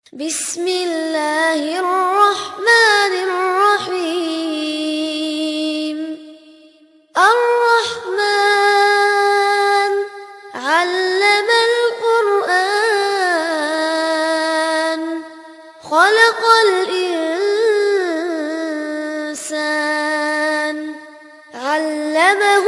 بسم الله الرحمن الرحيم الرحمن علم القرآن خلق الإنسان علمه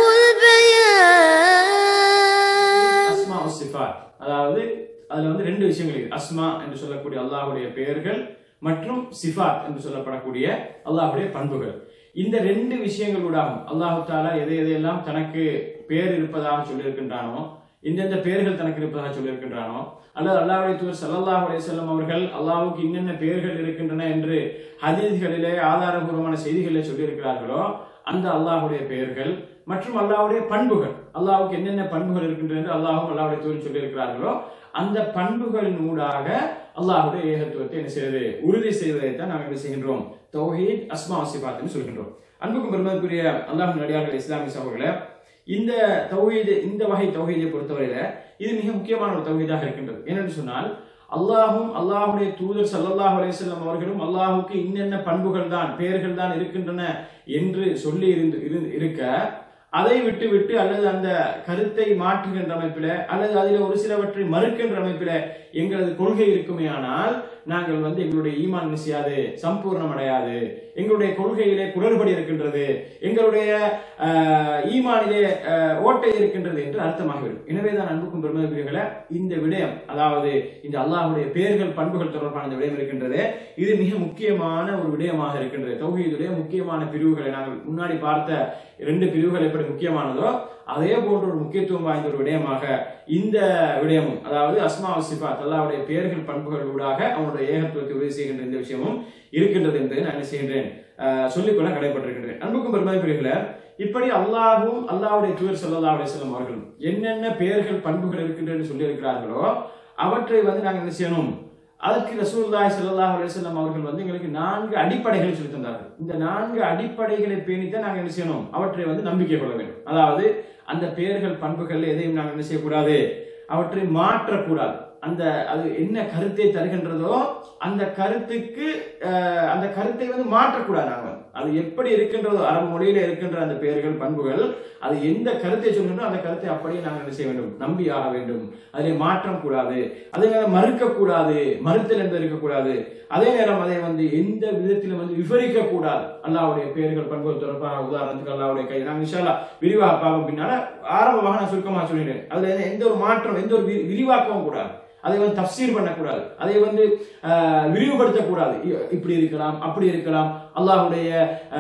البيان அஸ்மா சிஃபாத் அதாவது அதுல வந்து ரெண்டு விஷயங்கள் இருக்கு அஸ்மா என்று சொல்லக்கூடிய அல்லாஹ்வுடைய பெயர்கள் மற்றும் சிஃபாத் என்று சொல்லப்படக்கூடிய அல்லாஹ்வுடைய பண்புகள் இந்த ரெண்டு விஷயங்களூடாகும் அல்லாஹு தாலா எதை எதையெல்லாம் தனக்கு பேர் இருப்பதாக சொல்லியிருக்கின்றானோ இந்தெந்த பெயர்கள் தனக்கு இருப்பதாக சொல்லியிருக்கின்றானோ அல்லது அல்லாஹ்வுடைய தூதர் ஸல்லல்லாஹு அலைஹி வஸல்லம் அவர்கள் அல்லாஹ்வுக்கு இன்னென்ன பெயர்கள் இருக்கின்றன என்று ஹதீஸ்களிலே ஆதாரபூர்வமான செய்திகளிலே சொல்லியிருக்கிறார்களோ அந்த அல்லாஹ்வுடைய பெயர்கள் மற்றும் அல்லாஹ்வுடைய பண்புகள் அல்லாஹ்வுக்கு என்னென்ன பண்புகள் இருக்கின்றன என்று அல்லாஹும் அல்லாஹ்வுடைய தூதர் சொல்லியிருக்கிறார்களோ அந்த பண்புகளின் ஊடாக அல்லாஹ்வுடைய ஏகத்துவத்தை என்ன செய்வது உறுதி செய்வதைத்தான் நாம் என்ன செய்கின்றோம் தௌஹீத் அஸ்மா சிபாத்னு சொல்கின்றோம் அன்புக்கும் பெருமதிக்குரிய அல்லாஹ் நடிகார்கள் இஸ்லாமிய சகோதரர்களே இந்த தௌஹீது இந்த வகை தௌஹீதை பொறுத்தவரையில இது மிக முக்கியமான ஒரு தௌஹீதாக இருக்கின்றது ஏனென்று சொன்னால் அல்லாஹும் அல்லாஹுடைய தூதர் ஸல்லல்லாஹு அலைஹி வஸல்லம் அவர்களும் அல்லாஹுக்கு இன்னென்ன பண்புகள் தான் பெயர்கள் தான் இருக்கின்றன என்று சொல்லி இருந்து இருந்து- இருக்க அதை விட்டு விட்டு அல்லது அந்த கருத்தை மாற்றுகின்ற அமைப்பில அல்லது அதில் ஒரு சிலவற்றை மறுக்கின்ற அமைப்பில எங்களது கொள்கை இருக்குமேயானால் நாங்கள் வந்து எங்களுடைய ஈமான் என்ன செய்யாது சம்பூர்ணம் அடையாது எங்களுடைய கொள்கையிலே குளறுபடி இருக்கின்றது எங்களுடைய ஆஹ், ஈமானிலே ஆஹ், ஓட்டை இருக்கின்றது என்று அர்த்தமாகிவிடும் எனவேதான் அன்புக்கும் பெருமதிக்குரியவர்களே இந்த விடயம் அதாவது இந்த அல்லாஹ்வுடைய பெயர்கள் பண்புகள் தொடர்பான இந்த விடயம் இருக்கின்றது இது மிக முக்கியமான ஒரு விடயமாக இருக்கின்றது தௌஹீதுடைய முக்கியமான பிரிவுகளை நாங்கள் முன்னாடி பார்த்த இரண்டு பிரிவுகள் எப்படி முக்கியமானதோ அதே போன்ற ஒரு முக்கியத்துவம் வாய்ந்த ஒரு விடயமாக இந்த விடயமும் அதாவது அஸ்மா சிஃபாத் அல்லாஹ்வுடைய பெயர்கள் பண்புகள் ஊடாக அவனுடைய ஏகத்துவத்தை உறுதி செய்கின்ற இந்த விஷயமும் இருக்கின்றது என்பதை நான் என்ன செய்கின்றேன் ஆஹ் சொல்லிக்கொள்ள கடைப்பட்டிருக்கின்றேன் அன்புக்கும் பெருமதிக்குரியவர்களே இப்படி அல்லாஹ்வும் அல்லாஹ்வுடைய தூதர் ஸல்லல்லாஹு அலைஹி வஸல்லம் அவர்களும் என்னென்ன பெயர்கள் பண்புகள் இருக்கின்றன சொல்லி இருக்கிறார்களோ அவற்றை வந்து நாங்கள் என்ன செய்யணும் அதற்கு ரசூலுல்லாஹி ஸல்லல்லாஹு அலைஹி வஸல்லம் அவர்கள் வந்து எங்களுக்கு நான்கு அடிப்படைகளை சொல்லி தந்தார்கள் இந்த நான்கு அடிப்படைகளை பேணித்தான் நாங்கள் என்ன செய்யணும் அவற்றை வந்து நம்பிக்கை கொள்ள வேண்டும் அதாவது அந்த பெயர்கள் பண்புகள் எதையும் நாங்கள் என்ன செய்யக்கூடாது அவற்றை மாற்றக்கூடாது அந்த அது என்ன கருத்தை தருகின்றதோ அந்த கருத்துக்கு அஹ், அந்த கருத்தை வந்து மாற்றக்கூடாது நாங்கள் அது எப்படி இருக்கின்றதோ அரபு மொழியில இருக்கின்ற அந்த பெயர்கள் பண்புகள் அது எந்த கருத்தை சொல்கின்றோ அந்த கருத்தை அப்படியே நாங்கள் என்ன செய்ய வேண்டும் நம்பி ஆக வேண்டும் அதில் மாற்றம் கூடாது அதை மறுக்க கூடாது மறுத்தல் என்பது இருக்கக்கூடாது அதே நேரம் அதை வந்து எந்த விதத்திலும் வந்து விவரிக்க கூடாது அல்லாவுடைய பெயர்கள் பண்புகள் தொடர்பாக உதாரணத்துக்கு அல்லாவுடைய கை நாங்கள் விஷாலா விரிவாக பார்க்கும் பின்னால ஆரம்பமாக நான் சுருக்கமாக சொல்லிடுறேன் அதுல எந்த- எந்த ஒரு மாற்றம் எந்த ஒரு வி- விரிவாக்கவும் கூடாது அதை வந்து தப்சீர் பண்ணக்கூடாது அதை வந்து ஆஹ், விரிவுபடுத்தக்கூடாது இ- இப்படி இருக்கலாம் அப்படி இருக்கலாம் அல்லாஹ்வுடைய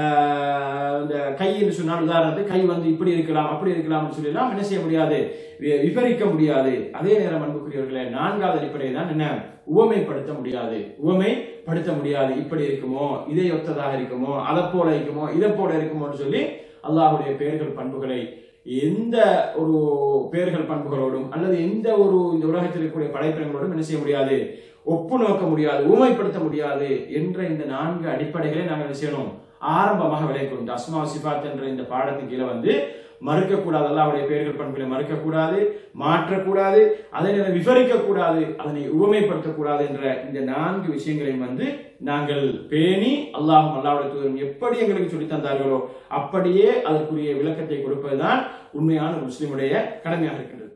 ஆஹ், இந்த கை என்று சொன்னால் உதாரணத்துக்கு கை வந்து இப்படி இருக்கலாம் அப்படி இருக்கலாம் சொல்லி எல்லாம் என்ன செய்ய முடியாது வி- விவரிக்க முடியாது அதே நேரம் அன்புக்குரியவர்களே நான்காவது அடிப்படை தான் என்ன உவமைப்படுத்த முடியாது உவமைப்படுத்த முடியாது இப்படி இருக்குமோ இதை ஒத்ததாக இருக்குமோ அதை போல இருக்குமோ இதை போல இருக்குமோன்னு சொல்லி அல்லாஹ்வுடைய பெயர்கள் பண்புகளை எந்த ஒரு பெயர்கள் பண்புகளோடும் அல்லது எந்த ஒரு இந்த உலகத்தில் இருக்கக்கூடிய படைப்பினங்களோடும் என்ன செய்ய முடியாது ஒப்பு நோக்க முடியாது ஊமைப்படுத்த முடியாது என்ற இந்த நான்கு அடிப்படைகளை நாங்கள் என்ன செய்யணும் ஆரம்பமாக விளைக்கணும் இந்த அஸ்மா சிபாத் என்ற இந்த பாடத்தின் கீழே வந்து மறுக்கக்கூடாது அல்லாஹ்வுடைய பெயர்கள் பண்புகளை மறுக்கக்கூடாது மாற்றக்கூடாது அதனை நேரம் விவரிக்கக்கூடாது அதனை உவமைப்படுத்தக்கூடாது என்ற இந்த நான்கு விஷயங்களையும் வந்து நாங்கள் பேணி அல்லாஹும் அல்லாஹ்வுடைய தூதரும் எப்படி எங்களுக்கு சொல்லித் தந்தார்களோ அப்படியே அதற்குரிய விளக்கத்தை கொடுப்பதுதான் உண்மையான ஒரு முஸ்லிமுடைய கடமையாக இருக்கின்றது